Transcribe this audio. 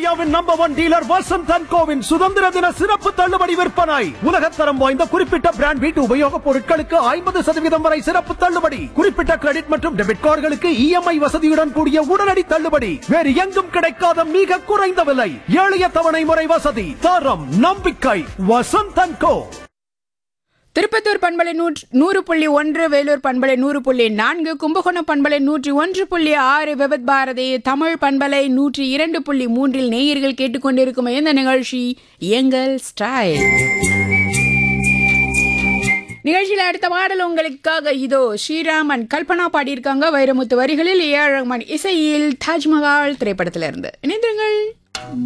இந்தியாவின் number one dealer Vasanth and கோவின் சுதந்திர தின சிறப்பு தள்ளுபடி விற்பனை உலகத்தரம் வாய்ந்த குறிப்பிட்ட பிராண்ட் வீட்டு உபயோகப் பொருட்களுக்கு ஐம்பது சதவீதம் வரை சிறப்பு தள்ளுபடி குறிப்பிட்ட கிரெடிட் மற்றும் டெபிட் கார்டுகளுக்கு இஎம்ஐ வசதியுடன் கூடிய உடனடி தள்ளுபடி வேறு எங்கும் கிடைக்காத மிக குறைந்த விலை எளிய தவணை முறை வசதி தரம் நம்பிக்கை வசந்த் அண்ட் கோ திருப்பத்தூர் பண்பலை நூற்று நூறு புள்ளி ஒன்று வேலூர் பண்பலை நூறு புள்ளி நான்கு கும்பகோணம் பண்பலை நூற்றி ஒன்று புள்ளி ஆறு விபத் பாரதி தமிழ் பண்பலை நூற்றி இரண்டு புள்ளி மூன்றில் நேயர்கள் கேட்டுக்கொண்டிருக்கும் இந்த நிகழ்ச்சி எங்கள் ஸ்டைல் நிகழ்ச்சியில் அடுத்த பாடல் உங்களுக்காக இதோ ஸ்ரீராமன் கல்பனா பாடியிருக்காங்க வைரமுத்து வரிகளில் ஏ ஆர் ரஹ்மான் இசையில் தாஜ்மஹால் திரைப்படத்திலிருந்து இணைந்திருங்கள்